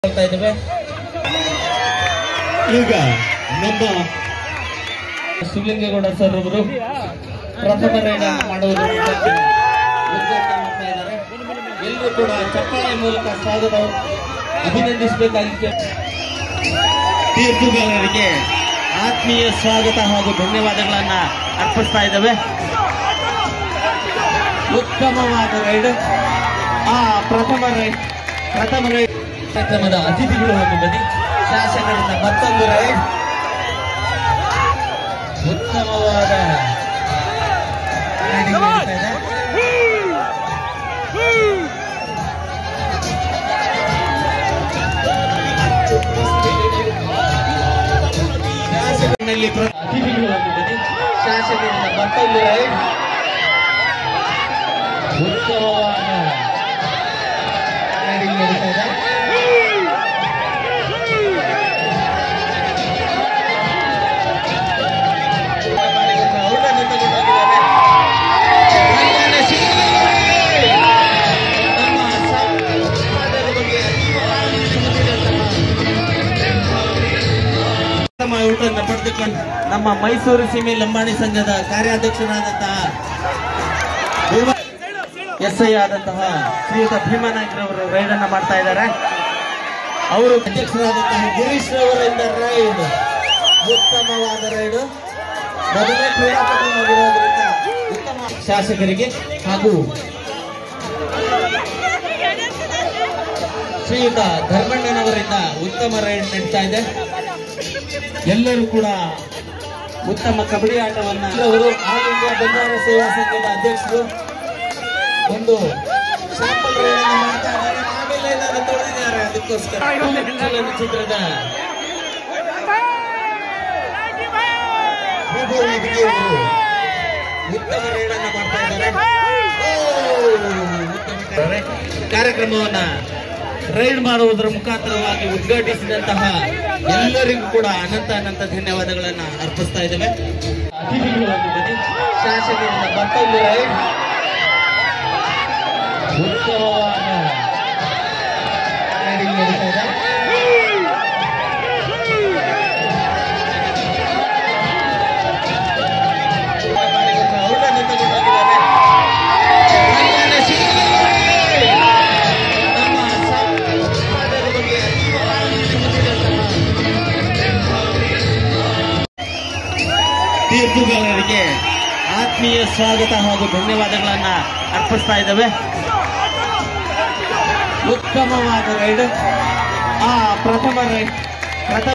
ಹೇಳ್ತಾ ಇದ್ದೇವೆ ಈಗ ನಮ್ಮ ಶಿವಲಿಂಗೇಗೌಡ ಸರ್ ಅವರು ಪ್ರಥಮ ರೈಡ್ ಮಾಡುವುದು ಉದ್ಘಾಟನೆ ಮಾಡ್ತಾ ಇದ್ದಾರೆ ಎಲ್ಲರೂ ಕೂಡ ಚಪ್ಪಾಳೆ ಮೂಲಕ ಸ್ವಾಗತ ಅಭಿನಂದಿಸಬೇಕಾಗಿ ತೀರ್ಪುಗಾರರಿಗೆ ಆತ್ಮೀಯ ಸ್ವಾಗತ ಹಾಗೂ ಧನ್ಯವಾದಗಳನ್ನ ಅರ್ಪಿಸ್ತಾ ಇದ್ದೇವೆ ಉತ್ತಮವಾದ ರೈಡ್ ಆ ಪ್ರಥಮ ರೈ ಪ್ರಥಮ ರೈ ಕಾರ್ಯಕ್ರಮದ ಅತಿಥಿಗಳು ಒಂದು ಬದಿ ಶಾಸಕರಿಂದ ಮತ್ತೊಂದು ರೈಡ್ ಉತ್ತಮವಾದ riding ನಡೀತಾ ಇದೆ. ಶಾಸಕರಲ್ಲಿ ಪ್ರ- ಅತಿಥಿಗಳು ಒಂದು ಬದಿ ಶಾಸಕರಿಂದ ಮತ್ತೊಂದು ರೈಡ್ ಉತ್ತಮವಾದ riding ನಡೀತಾ ಇದೆ. ಮಾಡಿಕೊಂಡು ಅವ್ರನ್ನ ತಗೊಂಡು ಹೋಗಿದ್ದಾರೆ. ಕಲ್ಯಾಣ ಶ್ರೀ ನಮ್ಮ ಸಮಾಜದ ಬಗ್ಗೆ ಉತ್ತಮ ಊಟವನ್ನು ಪಡೆದುಕೊಂಡು ನಮ್ಮ ಮೈಸೂರು ಸೀಮೆ ಲಂಬಾಣಿ ಸಂಘದ ಕಾರ್ಯಾಧ್ಯಕ್ಷರಾದಂತಹ ಎಸ್ ಐ ಆದಂತಹ ಶ್ರೀಯುತ ಭೀಮನಾಯ್ಕರವರು ರೈಡ್ ಅನ್ನ ಮಾಡ್ತಾ ಇದ್ದಾರೆ ಅವರು ಅಧ್ಯಕ್ಷರಾದಂತಹ ಗಿರೀಶ್ ರವರಿಂದ ರೈಡ್ ಉತ್ತಮವಾದ ರೈಡ್ ಮೊದಲೇ ಕ್ರೀಡಾಪಟುವಾಗಿರೋದ್ರಿಂದ ಉತ್ತಮ ಶಾಸಕರಿಗೆ ಹಾಗೂ ಶ್ರೀಯುತ ಧರ್ಮಣ್ಣನವರಿಂದ ಉತ್ತಮ ರೈಡ್ ನಡೀತಾ ಇದೆ ಎಲ್ಲರೂ ಕೂಡ ಉತ್ತಮ ಕಬಡ್ಡಿ ಆಟವನ್ನ ಅವರು ಆಲ್ ಇಂಡಿಯಾ ಬಂಜಾರ ಸೇವಾ ಸಂಘದ ಅಧ್ಯಕ್ಷರು ಒಂದು ಶಾಂಪಲ್ ರೈಡ್ ಅನ್ನು ಮಾಡ್ತಾ ಇದ್ದಾರೆ ಆಮೇಲೆ ಏನಾದ್ರು ತೊಳೆದಿದ್ದಾರೆ ಅದಕ್ಕೋಸ್ಕರ ಚಲನಚಿತ್ರದ ವಿಭವ ವಿಧಿಯವರು ಉತ್ತಮ ರೈಡ್ ಅನ್ನು ಮಾಡ್ತಾ ಇದ್ದಾರೆ ಓ, ಉತ್ತಮ ರೈಡ್. ಕಾರ್ಯಕ್ರಮವನ್ನ ರೈಡ್ ಮಾಡುವುದರ ಮುಖಾಂತರವಾಗಿ ಉದ್ಘಾಟಿಸಿದಂತಹ ಎಲ್ಲರಿಗೂ ಕೂಡ ಅನಂತ ಅನಂತ ಧನ್ಯವಾದಗಳನ್ನ ಅರ್ಪಿಸ್ತಾ ಇದ್ದೇವೆ ಅತಿಥಿಗಳು ಒಂದು ಬದಿ ಶಾಸಕರಿಂದ ಮತ್ತೊಂದು ರೈಡ್ ಉತ್ತಮವಾದ ರೈಡಿಂಗ್ ನಡೀತಾ ಇದೆ ಮಾಡಿಕೊಂಡು ಅವ್ರನ್ನ ತಗೊಂಡು ಹೋಗಿದ್ದಾರೆ. ಕಲ್ಯಾಣ ಶ್ರೀ ನಮ್ಮ ಸಮಾಜದ ಬಗ್ಗೆ ತೀರ್ಪುಗಾರರಿಗೆ ಆತ್ಮೀಯ ಸ್ವಾಗತ ಹಾಗೂ ಧನ್ಯವಾದಗಳನ್ನ ಅರ್ಪಿಸ್ತಾ ಇದ್ದೇವೆ ಉತ್ತಮವಾದ ರೈಡ್ ಆ ಪ್ರಥಮ ರೈ ಪ್ರಥಮ